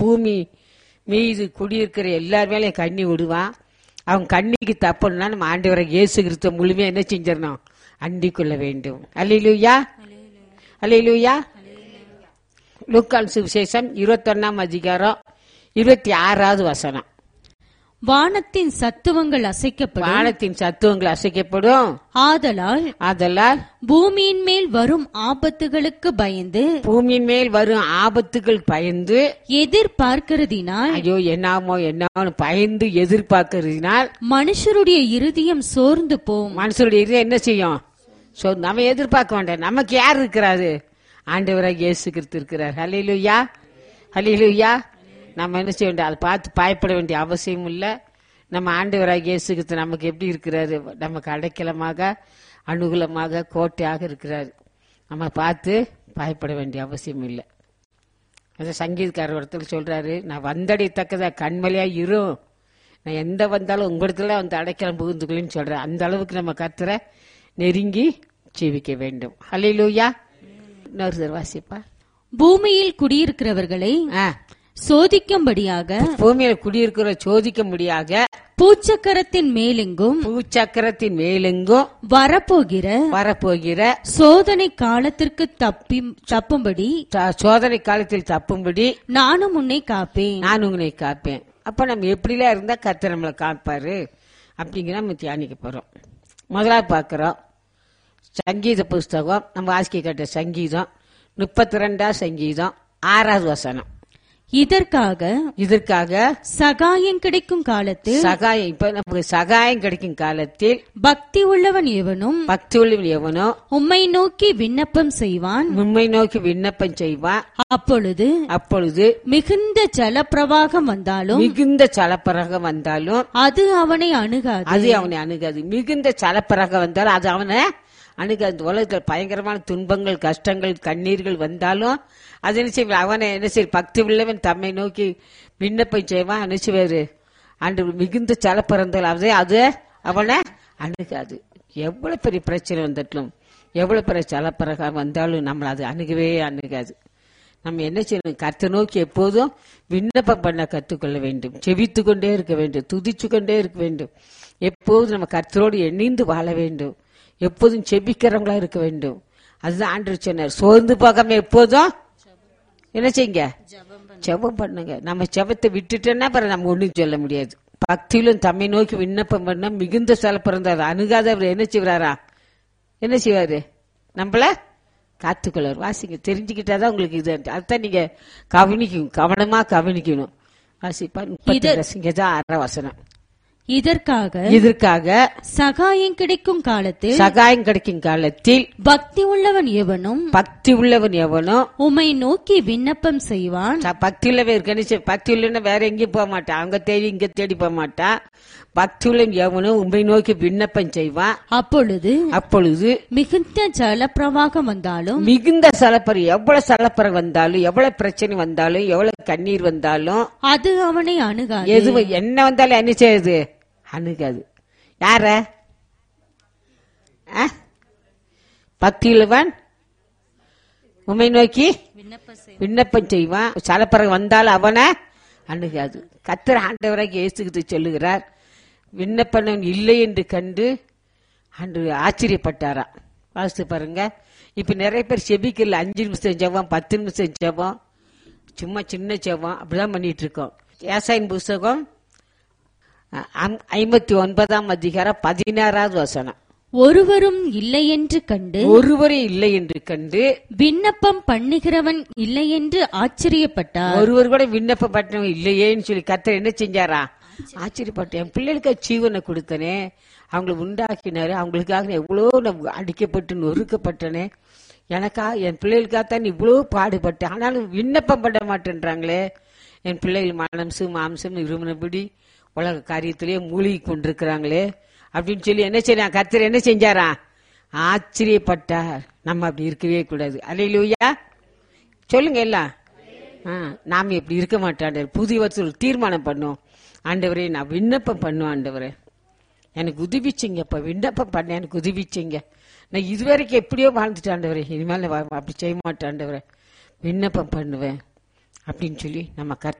பூமி மீது குடியிருக்கிற எல்லார் மேலேயும் கண்ணி விடுவான் அவன் கண்ணிக்கு தப்பணும்னா நம்ம ஆண்டவரை இயேசு கிறிஸ்துவ முழுமையா என்ன செஞ்சிடணும் அண்டிக் கொள்ள வேண்டும் அல்லையிலூயா அல்லையிலூயா லூக்கான் சுவிசேஷம் இருபத்தொன்னாம் அதிகாரம் இருபத்தி ஆறாவது வசனம் வானத்தின் சத்துவங்கள் அசைக்கப்படும் வானத்தின் சத்துவங்கள் அசைக்கப்படும் ஆதலால் அதெல்லாம் பூமியின் மேல் வரும் ஆபத்துகளுக்கு பயந்து பூமியின் மேல் வரும் ஆபத்துகள் பயந்து எதிர்பார்க்கிறதினால் ஐயோ என்னாமோ என்னாமோ பயந்து எதிர்பார்க்கறதுனால் மனுஷருடைய இருதயம் சோர்ந்து போம் மனுஷனுடைய இதயம் என்ன செய்யும் சோ நம்ம எதிர்பார்க்க வேண்டாம் நமக்கு யார் இருக்கிறாரு ஆண்டவராக இயேசு கிறிஸ்து இருக்கிறார் ஹalleluya ஹalleluya நம்ம என்ன செய்ய வேண்டிய அதை பார்த்து பயப்பட வேண்டிய அவசியம் இல்லை நம்ம ஆண்டவராக இயேசு கிறிஸ்து நமக்கு எப்படி இருக்கிறாரு நமக்கு அடைக்கலமாக அனுகூலமாக கோட்டையாக இருக்கிறார் நம்ம பார்த்து பயப்பட வேண்டிய அவசியம் இல்லை அது சங்கீதக்காரர் ஒருத்தர் சொல்றாரு நான் வந்தடையத்தக்கதா கண்மலையா இரும் நான் எந்த வந்தாலும் உங்களிடத்துல வந்து அடைக்கலம் புகுந்துக்கலன்னு சொல்றேன் அந்த அளவுக்கு நம்ம கத்துற நெருங்கி ஜீவிக்க வேண்டும் ஹalleluya இன்னொரு தடவை வாசிப்பா பூமியில் குடியிருக்கிறவர்களை ஆ, சோதிக்கும்படியாக பூமியில குடியிருக்கிற சோதிக்க முடியாத பூச்சக்கரத்தின் மேலெங்கும் பூச்சக்கரத்தின் மேலெங்கும் வரப்போகிற வரப்போகிற சோதனை காலத்திற்கு தப்பி தப்பும்படி ச- சோதனை காலத்தில் தப்பும்படி நானும் உன்னை காப்பேன் நான் உங்களை காப்பேன் அப்ப நம்ம எப்படிலாம் இருந்தா கர்த்தர் நம்மளை காப்பாரு அப்படிங்கிற நம்ம தியானிக்க போறோம் முதலாவது பார்க்கிறோம் சங்கீத புஸ்தகம் நம்ம வாசிக்க கேட்ட சங்கீதம் முப்பத்தி ரெண்டாம் சங்கீதம் ஆறாவது வசனம் இதற்காக இதற்காக சகாயம் கிடைக்கும் காலத்தில் சகாயம் இப்ப நமக்கு சகாயம் கிடைக்கும் காலத்தில் பக்தி உள்ளவன் எவனும் பக்தி உள்ளவன் எவனோ உம்மை நோக்கி விண்ணப்பம் செய்வான் உண்மை நோக்கி விண்ணப்பம் செய்வான் அப்பொழுது அப்பொழுது மிகுந்த ஜலப்பிரவாகம் வந்தாலும் மிகுந்த சலப்பரகம் வந்தாலும் அது அவனை அணுகாது அது அவனை அணுகாது மிகுந்த சலப்பரகம் வந்தாலும் அது அவனை அணுகாது இந்த உலகத்தில் பயங்கரமான துன்பங்கள் கஷ்டங்கள் கண்ணீர்கள் வந்தாலும் அது என்ன செய்வான் அவனை என்ன செய்ய பக்தி உள்ளவன் தம்மை நோக்கி விண்ணப்பம் செய்வான் என்ன செய்வாரு அன்று மிகுந்த சலப்பறந்தால் அது அது அவனை அணுகாது எவ்வளவு பெரிய பிரச்சனை வந்துட்டலும் எவ்வளவு பெரிய சலப்பரகம் வந்தாலும் நம்மளை அது அணுகவே அணுகாது நம்ம என்ன செய்யணும் கத்தை நோக்கி எப்போதும் விண்ணப்பம் பண்ண கற்றுக்கொள்ள வேண்டும் செவித்து கொண்டே இருக்க வேண்டும் துதிச்சு கொண்டே இருக்க வேண்டும் எப்போதும் நம்ம கர்த்தரோடு இணைந்து வாழ வேண்டும் எப்போதும் செபிக்கிறவங்களா இருக்க வேண்டும் அதுதான் ஆண்டு சொன்னார் சோர்ந்து போகாம எப்போதும் என்ன செய்யுங்க ஜெபம் பண்ணுங்க நம்ம ஜெபத்தை விட்டுட்டோன்னா அப்புறம் நம்ம ஒண்ணும் சொல்ல முடியாது பக்தியிலும் தம்மை நோக்கி விண்ணப்பம் பண்ண மிகுந்த சில பிறந்தார் அணுகாத அவர் என்ன செய்வாரா என்ன செய்வாரு நம்மள காத்துக்கொள்வார் வாசிங்க தெரிஞ்சுக்கிட்டாதான் உங்களுக்கு இது அதுதான் நீங்க கவனிக்கணும் கவனமா கவனிக்கணும் வாசிப்பா முப்பத்தி ரசிங்கதான் அரை வசனம் இதற்காக இதற்காக சகாயம் கிடைக்கும் காலத்தில் சகாயம் கிடைக்கும் காலத்தில் பக்தி உள்ளவன் எவனும் பக்தி உள்ளவன் எவனோ உம்மை நோக்கி விண்ணப்பம் செய்வான் ச- பக்தி உள்ளவன் இருக்கணும் பக்தி உள்ளவன் வேற எங்கேயும் போக மாட்டான் அங்க தேடி இங்க தேடி போக மாட்டான் பக்தி உள்ளவன் எவனும் உண்மை நோக்கி விண்ணப்பம் செய்வான் அப்பொழுது அப்பொழுது மிகுந்த ஜலப்பிரவாகம் வந்தாலும் மிகுந்த சலப்பறை எவ்வளவு சலப்பறை வந்தாலும் எவ்வளவு பிரச்சனை வந்தாலும் எவ்வளவு கண்ணீர் வந்தாலும் அது அவனை அணுகாது எது என்ன வந்தாலும் என்ன செய்யுது அணுகாது யார ஆ? பக்தியுள்ளவன் உமை நோக்கி விண்ணப்பம் செய்வான் சலப்பறை வந்தாலும் அவனை அணுகாது கத்திர ஆண்டவராக இயேசுகிட்டு சொல்லுகிறார் விண்ணப்பனவன் இல்லை என்று கண்டு அன்று ஆச்சரியப்பட்டாராம் வாசித்து பாருங்க இப்ப நிறைய பேர் செபிக்கல அஞ்சு நிமிஷம் ஜெபம் பத்து நிமிஷம் ஜெபம் சும்மா சின்ன ஜெபம் அப்படிதான் பண்ணிட்டு இருக்கோம் ஏசாயின் புஸ்தகம் அ- ஐம்பத்தி ஒன்பதாம் அதிகாரம் பதினாறாவது வசனம் ஒருவரும் இல்லை என்று கண்டு ஒருவரே இல்லை என்று கண்டு விண்ணப்பம் பண்ணுகிறவன் இல்லை என்று ஆச்சரியப்பட்டார் ஒருவர் கூட விண்ணப்பப்பட்டவங்க இல்லையேன்னு சொல்லி கத்தர் என்ன செஞ்சாரா ஆச்சரியப்பட்டேன் என் பிள்ளைகளுக்கு ஜீவனை கொடுத்தனே அவங்களை உண்டாக்கினாரு அவங்களுக்காக நான் எவ்வளோ நான் அடிக்கப்பட்டு நொறுக்கப்பட்டனே எனக்கா என் பிள்ளைகளுக்காகத்தான் இவ்வளோ பாடுபட்டேன் ஆனாலும் விண்ணப்பம் பண்ண மாட்டேன்றாங்களே என் பிள்ளைகள் மனம்சும் மாம்சம் இருமனபடி உலக காரியத்திலேயே மூழ்கி கொண்டிருக்கிறாங்களே அப்படின்னு சொல்லி என்ன செய்யறான் கத்தர் என்ன செஞ்சாரா ஆச்சரியப்பட்டார் நம்ம அப்படி இருக்கவே கூடாது அலையிலூயா சொல்லுங்க எல்லாம் ஆ, நாம இப்படி இருக்க மாட்டாண்டவர் புதிய வருஷம் தீர்மானம் பண்ணும் ஆண்டவரே நான் விண்ணப்பம் பண்ணும் ஆண்டவரே எனக்கு உதவிச்சிங்கப்பா விண்ணப்பம் பண்ண எனக்கு உதவிச்சிங்க நான் இதுவரைக்கும் எப்படியோ வாழ்ந்துட்டேன் ஆண்டவரே இனிமேல் நான் வா- அப்படி செய்ய மாட்டேன் ஆண்டவரே விண்ணப்பம் பண்ணுவேன் அப்படின்னு சொல்லி நம்ம கர்த்த